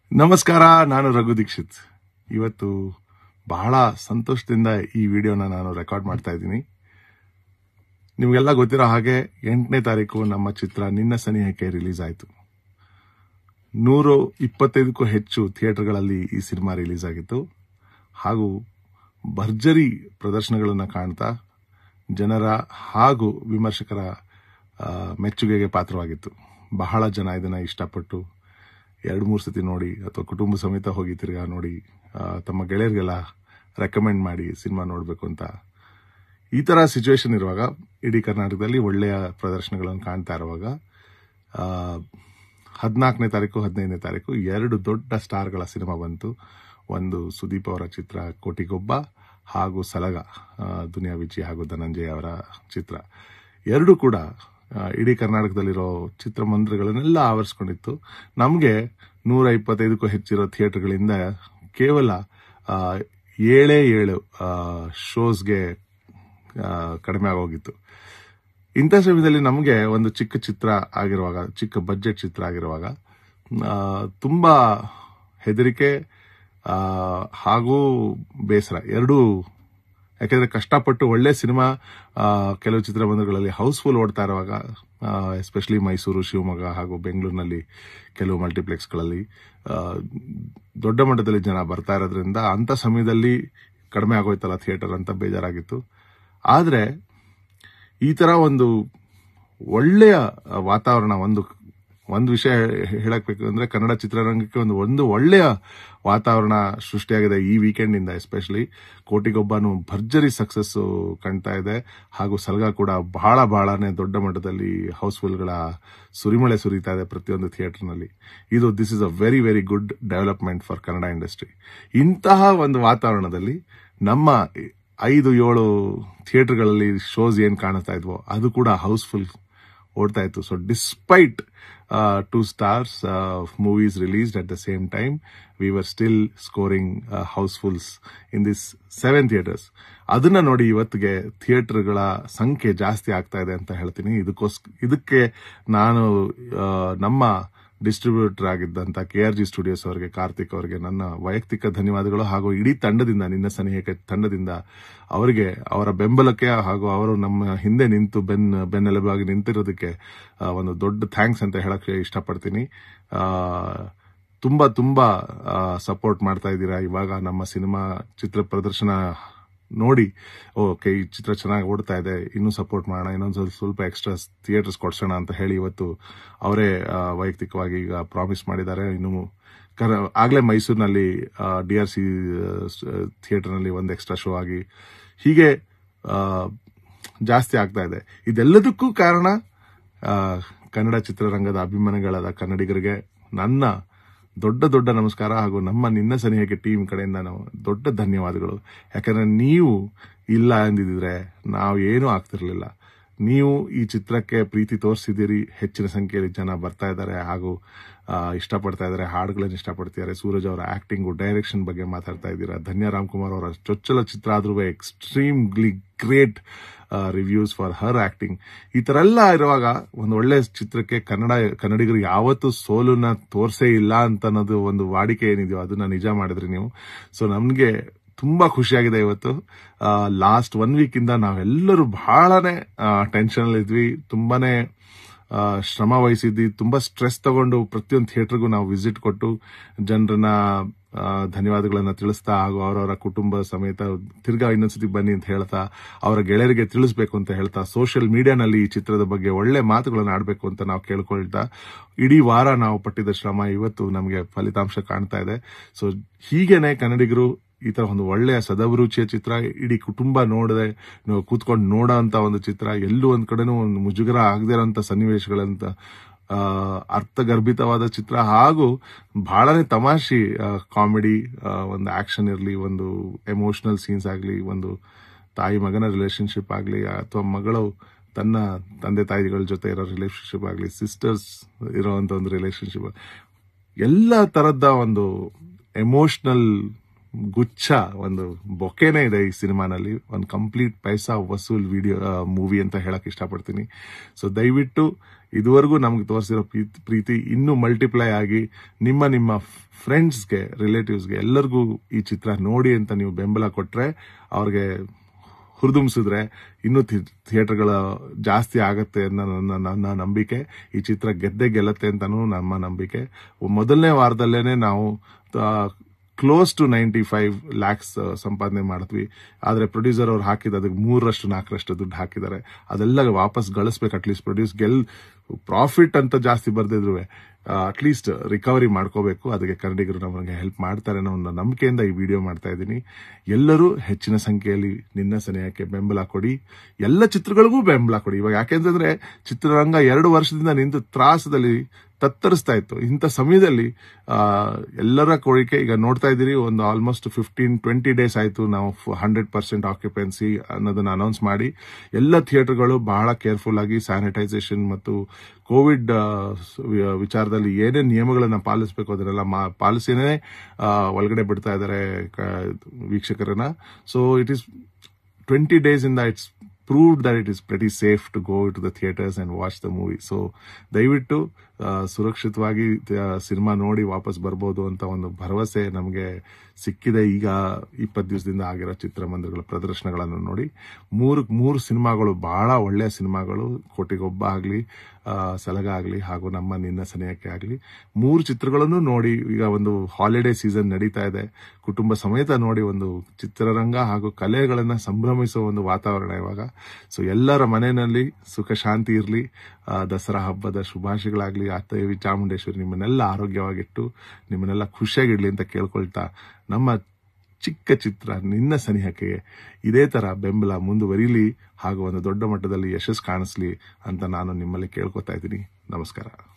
ನಮಸ್ಕಾರ ನಾನು ರಘು ದೀಕ್ಷಿತ್ ಇವತ್ತು ಬಹಳ ಸಂತೋಷದಿಂದ ಈ ವಿಡಿಯೋನ ನಾನು ರೆಕಾರ್ಡ್ ಮಾಡ್ತಾ ಇದ್ದೀನಿ ನಿಮಗೆಲ್ಲ ಗೊತ್ತಿರೋ ಹಾಗೆ ಎಂಟನೇ ತಾರೀಕು ನಮ್ಮ ಚಿತ್ರ ನಿನ್ನ ಸನಿಹಕ್ಕೆ ರಿಲೀಸ್ ಆಯಿತು ನೂರು ಇಪ್ಪತ್ತೈದಕ್ಕೂ ಹೆಚ್ಚು ಥಿಯೇಟರ್ಗಳಲ್ಲಿ ಈ ಸಿನಿಮಾ ರಿಲೀಸ್ ಆಗಿತ್ತು ಹಾಗೂ ಭರ್ಜರಿ ಪ್ರದರ್ಶನಗಳನ್ನು ಕಾಣ್ತಾ ಜನರ ಹಾಗೂ ವಿಮರ್ಶಕರ ಆ, ಮೆಚ್ಚುಗೆಗೆ ಪಾತ್ರವಾಗಿತ್ತು ಬಹಳ ಜನ ಇದನ್ನ ಇಷ್ಟಪಟ್ಟು ಎರಡು ಮೂರು ಸತಿ ನೋಡಿ ಅಥವಾ ಕುಟುಂಬ ಸಮೇತ ಹೋಗಿ ತಿರ್ಗಾ ನೋಡಿ ಆ, ತಮ್ಮ ಗೆಳೆಯರಿಗೆಲ್ಲ ರೆಕಮೆಂಡ್ ಮಾಡಿ ಸಿನಿಮಾ ನೋಡಬೇಕು ಅಂತ ಈ ತರ ಸಿಚುವೇಶನ್ ಇರುವಾಗ ಇಡೀ ಕರ್ನಾಟಕದಲ್ಲಿ ಒಳ್ಳೆಯ ಪ್ರದರ್ಶನಗಳನ್ನು ಕಾಣ್ತಾ ಇರುವಾಗ ಹದಿನಾಲ್ಕನೇ ತಾರೀಕು ಹದಿನೈದನೇ ತಾರೀಕು ಎರಡು ದೊಡ್ಡ ಸ್ಟಾರ್ಗಳ ಸಿನಿಮಾ ಬಂತು ಒಂದು ಸುದೀಪ್ ಅವರ ಚಿತ್ರ ಕೋಟಿಗೊಬ್ಬ ಹಾಗೂ ಸಲಗ ಆ, ದುನಿಯಾ ವಿಜಿ ಹಾಗೂ ಧನಂಜಯ್ ಅವರ ಚಿತ್ರ ಎರಡೂ ಕೂಡ ಆ, ಇಡೀ ಕರ್ನಾಟಕದಲ್ಲಿರೋ ಚಿತ್ರಮಂದಿರಗಳನ್ನೆಲ್ಲ ಆವರಿಸ್ಕೊಂಡಿತ್ತು ನಮಗೆ ನೂರ ಇಪ್ಪತ್ತೈದಕ್ಕೂ ಹೆಚ್ಚಿರೋ ಥಿಯೇಟರ್ಗಳಿಂದ ಕೇವಲ ಆ, ಏಳೇ ಏಳು ಆ, ಶೋಸ್ಗೆ ಆ, ಕಡಿಮೆ ಆಗೋಗಿತ್ತು ಇಂಥ ಸಮಯದಲ್ಲಿ ನಮಗೆ ಒಂದು ಚಿಕ್ಕ ಚಿತ್ರ ಆಗಿರುವಾಗ ಚಿಕ್ಕ ಬಜೆಟ್ ಚಿತ್ರ ಆಗಿರುವಾಗ ಆ, ತುಂಬಾ ಹೆದರಿಕೆ ಆ, ಹಾಗೂ ಬೇಸರ ಎರಡೂ ಯಾಕೆಂದ್ರೆ ಕಷ್ಟಪಟ್ಟು ಒಳ್ಳೆ ಸಿನಿಮಾ ಆ, ಕೆಲವು ಚಿತ್ರಮಂದಿರಗಳಲ್ಲಿ ಹೌಸ್ಫುಲ್ ಓಡ್ತಾ ಇರುವಾಗ ಎಸ್ಪೆಷಲಿ ಮೈಸೂರು ಶಿವಮೊಗ್ಗ ಹಾಗೂ ಬೆಂಗಳೂರಿನಲ್ಲಿ ಕೆಲವು ಮಲ್ಟಿಪ್ಲೆಕ್ಸ್ಗಳಲ್ಲಿ ಆ, ದೊಡ್ಡ ಮಟ್ಟದಲ್ಲಿ ಜನ ಬರ್ತಾ ಇರೋದ್ರಿಂದ ಅಂತ ಸಮಯದಲ್ಲಿ ಕಡಿಮೆ ಆಗೋಯ್ತಲ್ಲ ಥಿಯೇಟರ್ ಅಂತ ಬೇಜಾರಾಗಿತ್ತು ಆದ್ರೆ ಈ ತರ ಒಂದು ಒಳ್ಳೆಯ ವಾತಾವರಣ ಒಂದು ಒಂದು ವಿಷಯ ಹೇಳಕ್ ಬೇಕು ಅಂದ್ರೆ ಕನ್ನಡ ಚಿತ್ರರಂಗಕ್ಕೆ ಒಂದು ಒಂದು ಒಳ್ಳೆಯ ವಾತಾವರಣ ಸೃಷ್ಟಿಯಾಗಿದೆ ಈ ವೀಕೆಂಡ್ ಇಂದ ಎಸ್ಪೆಷಲಿ ಕೋಟಿಗೊಬ್ಬನು ಭರ್ಜರಿ ಸಕ್ಸಸ್ ಕಾಣ್ತಾ ಇದೆ ಹಾಗೂ ಸಲ್ಗಾ ಕೂಡ ಬಹಳ ಬಹಳನೇ ದೊಡ್ಡ ಮಟ್ಟದಲ್ಲಿ ಹೌಸ್ಫುಲ್ಗಳ ಸುರಿಮಳೆ ಸುರಿತಾ ಇದೆ ಪ್ರತಿಯೊಂದು ಥಿಯೇಟರ್ನಲ್ಲಿ ಇದು this is a very very good development for Kannada industry ಇಂತಹ ಒಂದು ವಾತಾವರಣದಲ್ಲಿ ನಮ್ಮ ಐದು ಏಳು ಥಿಯೇಟರ್ಗಳಲ್ಲಿ ಶೋಸ್ ಏನ್ ಕಾಣಿಸ್ತಾ ಇದ್ವೋ ಅದು ಕೂಡ ಹೌಸ್ಫುಲ್ ಓಡ್ತಾ ಇತ್ತು so despite two stars movies released at the same time we were still scoring housefulls in this seven theatres ಅದನ್ನ ನೋಡಿ ಇವತ್ತಿಗೆ ಥಿಯೇಟರ್ಗಳ ಸಂಖ್ಯೆ ಜಾಸ್ತಿ ಆಗ್ತಾ ಇದೆ ಅಂತ ಹೇಳ್ತೀನಿ ಇದಕ್ಕೋಸ್ ಇದಕ್ಕೆ ನಾನು ಆ, ನಮ್ಮ ಡಿಸ್ಟ್ರಿಬ್ಯೂಟರ್ ಆಗಿದ್ದಂತ ಕೆ ಆರ್ ಜಿ ಸ್ಟುಡಿಯೋಸ್ ಅವರಿಗೆ ಕಾರ್ತಿಕ್ ಅವರಿಗೆ ನನ್ನ ವೈಯಕ್ತಿಕ ಧನ್ಯವಾದಗಳು ಹಾಗೂ ಇಡೀ ತಂಡದಿಂದ ನಿನ್ನ ಸನಿಹಕ್ಕೆ ತಂಡದಿಂದ ಅವರಿಗೆ ಅವರ ಬೆಂಬಲಕ್ಕೆ ಹಾಗೂ ಅವರು ನಮ್ಮ ಹಿಂದೆ ನಿಂತು ಬೆನ್ ಬೆನ್ನೆಲುಬಾಗಿ ನಿಂತಿರೋದಕ್ಕೆ ಆ, ಒಂದು ದೊಡ್ಡ ಥ್ಯಾಂಕ್ಸ್ ಅಂತ ಹೇಳಕ್ಕೆ ಇಷ್ಟಪಡ್ತೀನಿ ಆ, ತುಂಬಾ ತುಂಬಾ ಸಪೋರ್ಟ್ ಮಾಡ್ತಾ ಇದ್ದೀರಾ ಇವಾಗ ನಮ್ಮ ಸಿನಿಮಾ ಚಿತ್ರ ಪ್ರದರ್ಶನ ನೋಡಿ ಓಕೆ ಈ ಚಿತ್ರ ಚೆನ್ನಾಗಿ ಓಡ್ತಾ ಇದೆ ಇನ್ನೂ ಸಪೋರ್ಟ್ ಮಾಡೋಣ ಇನ್ನೊಂದು ಸ್ವಲ್ಪ ಸ್ವಲ್ಪ ಎಕ್ಸ್ಟ್ರಾ ಥಿಯೇಟರ್ಸ್ ಕೊಡ್ಸೋಣ ಅಂತ ಹೇಳಿ ಇವತ್ತು ಅವರೇ ಆ, ವೈಯಕ್ತಿಕವಾಗಿ ಈಗ ಪ್ರಾಮಿಸ್ ಮಾಡಿದ್ದಾರೆ ಇನ್ನು ಕರ ಆಗ್ಲೇ ಮೈಸೂರಿನಲ್ಲಿ ಡಿ ಆರ್ ಸಿ ಥಿಯೇಟರ್ನಲ್ಲಿ ಒಂದು ಎಕ್ಸ್ಟ್ರಾ ಶೋ ಆಗಿ ಹೀಗೆ ಆ, ಜಾಸ್ತಿ ಆಗ್ತಾ ಇದೆ ಇದೆಲ್ಲದಕ್ಕೂ ಕಾರಣ ಆ, ಕನ್ನಡ ಚಿತ್ರರಂಗದ ಅಭಿಮಾನಿಗಳಾದ ಕನ್ನಡಿಗರಿಗೆ ನನ್ನ ದೊಡ್ಡ ದೊಡ್ಡ ನಮಸ್ಕಾರ ಹಾಗೂ ನಮ್ಮ ನಿನ್ನ ಸನಿಹಕ್ಕೆ ಟೀಮ್ ಕಡೆಯಿಂದ ನಾವು ದೊಡ್ಡ ಧನ್ಯವಾದಗಳು ಯಾಕಂದ್ರೆ ನೀವು ಇಲ್ಲ ಎಂದಿದ್ರೆ ನಾವು ಏನೂ ಆಗ್ತಿರ್ಲಿಲ್ಲ ನೀವು ಈ ಚಿತ್ರಕ್ಕೆ ಪ್ರೀತಿ ತೋರಿಸಿದ್ದೀರಿ ಹೆಚ್ಚಿನ ಸಂಖ್ಯೆಯಲ್ಲಿ ಜನ ಬರ್ತಾ ಇದ್ದಾರೆ ಹಾಗೂ ಆ, ಇಷ್ಟಪಡ್ತಾ ಇದ್ದಾರೆ ಹಾಡುಗಳನ್ನು ಇಷ್ಟಪಡ್ತಿದ್ದಾರೆ ಸೂರಜ್ ಅವರ ಆಕ್ಟಿಂಗು ಡೈರೆಕ್ಷನ್ ಬಗ್ಗೆ ಮಾತಾಡ್ತಾ ಇದ್ದೀರಾ ಧನ್ಯ ರಾಮ್ಕುಮಾರ್ ಅವರ ಚೊಚ್ಚಲ ಚಿತ್ರ ಆದ್ರೂ extremely great reviews for her acting ಈ ತರ ಎಲ್ಲ ಇರುವಾಗ ಒಂದು ಒಳ್ಳೆ ಚಿತ್ರಕ್ಕೆ ಕನ್ನಡ ಕನ್ನಡಿಗರು ಯಾವತ್ತೂ ಸೋಲನ್ನ ತೋರ್ಸೇ ಇಲ್ಲ ಅಂತ ಅನ್ನೋದು ಒಂದು ವಾಡಿಕೆ ಏನಿದೆಯೋ ಅದನ್ನ ನಿಜ ಮಾಡಿದ್ರಿ ನೀವು ಸೊ ನಮ್ಗೆ ತುಂಬಾ ಖುಷಿಯಾಗಿದೆ ಇವತ್ತು ಲಾಸ್ಟ್ ಒನ್ ವೀಕ್ ಇಂದ ನಾವೆಲ್ಲರೂ ಬಹಳನೇ ಟೆನ್ಷನ್ ಅಲ್ಲಿ ಇದ್ವಿ ತುಂಬಾನೇ ಆ, ಶ್ರಮ ವಹಿಸಿದ್ವಿ ತುಂಬಾ ಸ್ಟ್ರೆಸ್ ತಗೊಂಡು ಪ್ರತಿಯೊಂದು ಥಿಯೇಟರ್ಗೂ ನಾವು ವಿಸಿಟ್ ಕೊಟ್ಟು ಜನರನ್ನ ಆ, ಧನ್ಯವಾದಗಳನ್ನ ತಿಳಿಸ್ತಾ ಹಾಗೂ ಅವರವರ ಕುಟುಂಬ ಸಮೇತ ತಿರ್ಗಾ ಇನ್ನೊಂದ್ಸತಿ ಬನ್ನಿ ಅಂತ ಹೇಳ್ತಾ ಅವರ ಗೆಳೆಯರಿಗೆ ತಿಳಿಸ್ಬೇಕು ಅಂತ ಹೇಳ್ತಾ ಸೋಷಿಯಲ್ ಮೀಡಿಯಾನಲ್ಲಿ ಈ ಚಿತ್ರದ ಬಗ್ಗೆ ಒಳ್ಳೆ ಮಾತುಗಳನ್ನು ಆಡಬೇಕು ಅಂತ ನಾವು ಕೇಳ್ಕೊಳ್ತಾ ಇಡೀ ವಾರ ನಾವು ಪಟ್ಟಿದ ಶ್ರಮ ಇವತ್ತು ನಮಗೆ ಫಲಿತಾಂಶ ಕಾಣ್ತಾ ಇದೆ ಸೊ ಹೀಗೇನೆ ಕನ್ನಡಿಗರು ಈ ತರ ಒಂದು ಒಳ್ಳೆಯ ಸದಭಿರುಚಿಯ ಚಿತ್ರ ಇಡೀ ಕುಟುಂಬ ನೋಡದೆ ನೀವು ಕೂತ್ಕೊಂಡು ನೋಡೋ ಅಂತ ಒಂದು ಚಿತ್ರ ಎಲ್ಲೂ ಒಂದ್ ಕಡೆನೂ ಒಂದು ಮುಜುಗರ ಆಗದೇ ಇರೋಂಥ ಸನ್ನಿವೇಶಗಳಂತ ಆ, ಅರ್ಥಗರ್ಭಿತವಾದ ಚಿತ್ರ ಹಾಗೂ ಬಹಳನೇ ತಮಾಷಿ ಕಾಮಿಡಿ ಒಂದು ಆಕ್ಷನ್ ಇರಲಿ ಒಂದು ಎಮೋಷನಲ್ ಸೀನ್ಸ್ ಆಗಲಿ ಒಂದು ತಾಯಿ ಮಗನ ರಿಲೇಶನ್ಶಿಪ್ ಆಗಲಿ ಅಥವಾ ಮಗಳು ತನ್ನ ತಂದೆ ತಾಯಿಗಳ ಜೊತೆ ಇರೋ ರಿಲೇಶನ್ಶಿಪ್ ಆಗಲಿ ಸಿಸ್ಟರ್ಸ್ ಇರೋವಂಥ ಒಂದು ರಿಲೇಶನ್ಶಿಪ್ ಎಲ್ಲ ತರದ್ದ ಒಂದು ಎಮೋಷನಲ್ ಗುಚ್ಛ ಒಂದು ಬೊಕೆನೇ ಇದೆ ಈ ಸಿನಿಮಾನಲ್ಲಿ ಒಂದು complete paisa vasool video movie ಅಂತ ಹೇಳಕ್ ಇಷ್ಟಪಡ್ತೀನಿ ಸೊ ದಯವಿಟ್ಟು ಇದುವರೆಗೂ ನಮ್ಗೆ ತೋರಿಸಿರೋ ಪ್ರೀತಿ ಇನ್ನೂ ಮಲ್ಟಿಪ್ಲೈ ಆಗಿ ನಿಮ್ಮ ನಿಮ್ಮ ಫ್ರೆಂಡ್ಸ್ಗೆ ರಿಲೇಟಿವ್ಸ್ಗೆ ಎಲ್ಲರಿಗೂ ಈ ಚಿತ್ರ ನೋಡಿ ಅಂತ ನೀವು ಬೆಂಬಲ ಕೊಟ್ರೆ ಅವ್ರಿಗೆ ಹುರಿದುಂಬಿಸಿದ್ರೆ ಇನ್ನೂ ಥಿಯೇಟರ್ಗಳ ಜಾಸ್ತಿ ಆಗತ್ತೆ ಅನ್ನೋ ನನ್ನ ನನ್ನ ನಂಬಿಕೆ ಈ ಚಿತ್ರ ಗೆದ್ದೆ ಗೆಲ್ಲತ್ತೆ ಅಂತಾನೂ ನಮ್ಮ ನಂಬಿಕೆ ಮೊದಲನೇ ವಾರದಲ್ಲೇನೆ ನಾವು close to ninety five lakhs ಸಂಪಾದನೆ ಮಾಡಿದ್ವಿ ಆದರೆ ಪ್ರೊಡ್ಯೂಸರ್ ಅವ್ರು ಹಾಕಿದ ಅದಕ್ಕೆ ಮೂರರಷ್ಟು ನಾಲ್ಕರಷ್ಟು ದುಡ್ಡು ಹಾಕಿದ್ದಾರೆ ಅದೆಲ್ಲ ವಾಪಸ್ ಗಳಿಸ್ಬೇಕು ಅಟ್ಲೀಸ್ಟ್ ಪ್ರೊಡ್ಯೂಸ್ ಗೆಲ್ ಪ್ರಾಫಿಟ್ ಅಂತ ಜಾಸ್ತಿ ಬರ್ದಿದ್ರು ಅಟ್ಲೀಸ್ಟ್ ರಿಕವರಿ ಮಾಡ್ಕೋಬೇಕು ಅದಕ್ಕೆ ಕನ್ನಡಿಗರು ನಮಗೆ ಹೆಲ್ಪ್ ಮಾಡ್ತಾರೆ ಅನ್ನೋ ಒಂದು ನಂಬಿಕೆಯಿಂದ ಈ ವಿಡಿಯೋ ಮಾಡ್ತಾ ಇದ್ದೀನಿ ಎಲ್ಲರೂ ಹೆಚ್ಚಿನ ಸಂಖ್ಯೆಯಲ್ಲಿ ನಿನ್ನ ಸ್ನೇಹಕ್ಕೆ ಬೆಂಬಲ ಕೊಡಿ ಎಲ್ಲ ಚಿತ್ರಗಳಿಗೂ ಬೆಂಬಲ ಕೊಡಿ ಇವಾಗ ಯಾಕೆಂತಂದ್ರೆ ಚಿತ್ರರಂಗ ಎರಡು ವರ್ಷದಿಂದ ನಿಂತು ತ್ರಾಸದಲ್ಲಿ ತತ್ತರಿಸ್ತಾ ಇತ್ತು ಇಂಥ ಸಮಯದಲ್ಲಿ ಎಲ್ಲರ ಕೋರಿಕೆ ಈಗ ನೋಡ್ತಾ ಇದ್ದೀರಿ ಒಂದು ಆಲ್ಮೋಸ್ಟ್ ಫಿಫ್ಟೀನ್ ಟ್ವೆಂಟಿ ಡೇಸ್ ಆಯಿತು ನಾವು ಹಂಡ್ರೆಡ್ ಪರ್ಸೆಂಟ್ ಆಕ್ಯುಪೆನ್ಸಿ ಅನ್ನೋದನ್ನ ಅನೌನ್ಸ್ ಮಾಡಿ ಎಲ್ಲ ಥಿಯೇಟರ್ಗಳು ಬಹಳ ಕೇರ್ಫುಲ್ ಆಗಿ ಸ್ಯಾನಿಟೈಸೇಷನ್ ಮತ್ತು ಕೋವಿಡ್ ವಿಚಾರದಲ್ಲಿ ಏನೇನು ನಿಯಮಗಳನ್ನ ಪಾಲಿಸಬೇಕು ಅದನ್ನೆಲ್ಲ ಪಾಲಿಸಿನೇ ಒಳಗಡೆ ಬಿಡ್ತಾ ಇದ್ದಾರೆ ವೀಕ್ಷಕರನ್ನ so it is twenty days ಇಂದ it's proved that it is pretty safe to go to the theaters and watch the movie. So ದಯವಿಟ್ಟು ಸುರಕ್ಷಿತವಾಗಿ ಸಿನಿಮಾ ನೋಡಿ ವಾಪಸ್ ಬರ್ಬೋದು ಅಂತ ಒಂದು ಭರವಸೆ ನಮಗೆ ಸಿಕ್ಕಿದೆ ಈಗ ಇಪ್ಪತ್ತು ದಿವಸದಿಂದ ಆಗಿರೋ ಚಿತ್ರಮಂದಿರಗಳ ಪ್ರದರ್ಶನಗಳನ್ನು ನೋಡಿ ಮೂರು ಮೂರು ಸಿನಿಮಾಗಳು ಬಹಳ ಒಳ್ಳೆಯ ಸಿನಿಮಾಗಳು ಕೋಟಿಗೊಬ್ಬ ಆಗಲಿ ಸಲಗ ಆಗಲಿ ಹಾಗೂ ನಮ್ಮ ನಿನ್ನ ಸನಿಯಕ್ಕೆ ಆಗಲಿ ಮೂರು ಚಿತ್ರಗಳನ್ನು ನೋಡಿ ಈಗ ಒಂದು ಹಾಲಿಡೇ ಸೀಸನ್ ನಡೀತಾ ಇದೆ ಕುಟುಂಬ ಸಮೇತ ನೋಡಿ ಒಂದು ಚಿತ್ರರಂಗ ಹಾಗೂ ಕಲೆಗಳನ್ನು ಸಂಭ್ರಮಿಸುವ ಒಂದು ವಾತಾವರಣ ಇವಾಗ ಸೊ ಎಲ್ಲರ ಮನೆಯಲ್ಲಿ ಸುಖ ಶಾಂತಿ ಇರಲಿ ದಸರಾ ಹಬ್ಬದ ಶುಭಾಶಯಗಳಾಗಲಿ ಆತದೇವಿ ಚಾಮುಂಡೇಶ್ವರಿ ನಿಮ್ಮನ್ನೆಲ್ಲ ಆರೋಗ್ಯವಾಗಿಟ್ಟು ನಿಮ್ಮನ್ನೆಲ್ಲ ಖುಷಿಯಾಗಿಡ್ಲಿ ಅಂತ ಕೇಳ್ಕೊಳ್ತಾ ನಮ್ಮ ಚಿಕ್ಕ ಚಿತ್ರ ನಿನ್ನ ಸನಿಹಕ್ಕೆ ಇದೇ ತರ ಬೆಂಬಲ ಮುಂದುವರಿಲಿ ಹಾಗೂ ಒಂದು ದೊಡ್ಡ ಮಟ್ಟದಲ್ಲಿ ಯಶಸ್ಸು ಕಾಣಿಸ್ಲಿ ಅಂತ ನಾನು ನಿಮ್ಮಲ್ಲಿ ಕೇಳ್ಕೊತಾ ಇದ್ದೀನಿ ನಮಸ್ಕಾರ